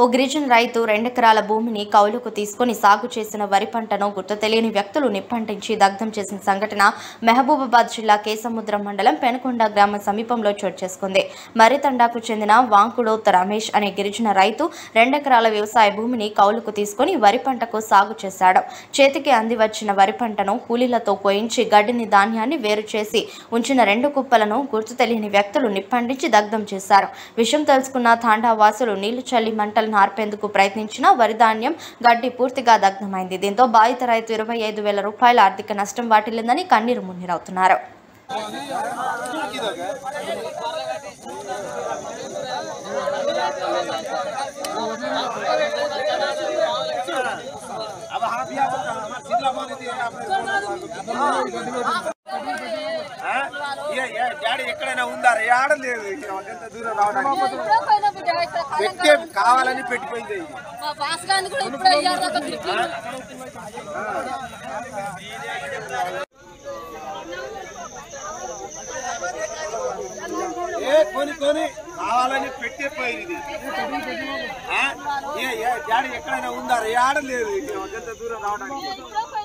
గిరిజన రైతు రెండెకరాల భూమిని కౌలుకు తీసుకుని సాగు చేసిన వరి పంటను గుర్తు తెలియని వ్యక్తులు నిప్పంటించి దగ్ధం చేసిన సంఘటన మహబూబాబాద్ జిల్లా కేసముద్రం మండలం పెనుకొండ గ్రామ సమీపంలో చోటు చేసుకుంది మరితండాకు చెందిన వాంకుడోత్ రమేష్ అనే గిరిజన రైతు రెండెకరాల వ్యవసాయ భూమిని కౌలుకు తీసుకుని వరి పంటకు సాగు చేశాడు చేతికి అంది వచ్చిన వరి పంటను కూలీలతో కోయించి గడ్డిని ధాన్యాన్ని వేరు చేసి ఉంచిన రెండు కుప్పలను గుర్తు తెలియని వ్యక్తులు నిప్పండించి దగ్ధం చేశారు విషయం తెలుసుకున్న తాండా వాసులు నీళ్లు చల్లి మంటలను ఆర్పేందుకు ప్రయత్నించినా వరి ధాన్యం గడ్డి పూర్తిగా దగ్ధమైంది దీంతో బాధిత రైతు ఇరవై ఐదు వేల రూపాయల ఆర్థిక నష్టం వాటిల్లిందని కన్నీరు మున్నీరవుతున్నారు డాడీ ఎక్కడైనా ఉందా ఆడలేదు ఎంత దూరం రావడానికి పెట్టే కావాలని పెట్టిపోయింది ఇది. మా బాస్ గారిని కూడా ఇప్పుడే ఇయ్యాలి ఒక తిట్టిండు. ఏ కొని కొని కావాలని పెట్టిపోయింది ఇది ఆ? ఏ ఏ డాడీ ఎక్కడైనా ఉందా ఆడలేదు ఎంత దూరం రావడానికి ఇప్పుడే